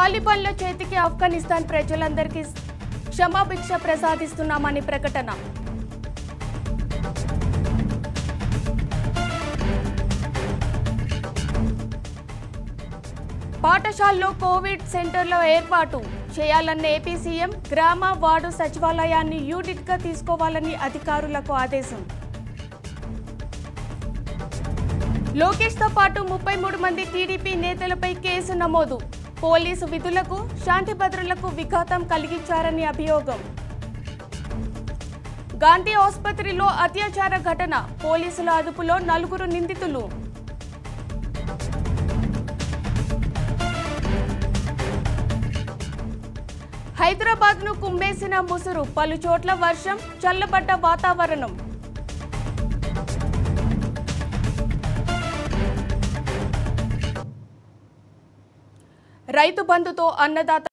తాలిబాన్ల చేతికి ఆఫ్ఘనిస్తాన్ ప్రజలందరికీ క్షమాభిక్ష ప్రసాదిస్తున్నామని ప్రకటన పాఠశాలలో కోవిడ్ సెంటర్ల ఏర్పాటు చేయాలన్న ఏపీ సీఎం గ్రామ వార్డు సచివాలయాన్ని యూనిట్గా తీసుకోవాలని అధికారులకు ఆదేశం లోకేష్తో పాటు ముప్పై మూడు మంది టీడీపీ నేతలపై కేసు నమోదు పోలీసు విధులకు శాంతి భద్రతలకు విఘాతం కలిగించారని అభియోగం గాంధీ ఆసుపత్రిలో అత్యాచార ఘటన పోలీసుల అదుపులో నలుగురు నిందితులు హైదరాబాద్ ను కుమ్మేసిన ముసురు పలు చోట్ల వర్షం చల్లబడ్డ వాతావరణం రైతు బంధుతో అన్నదాత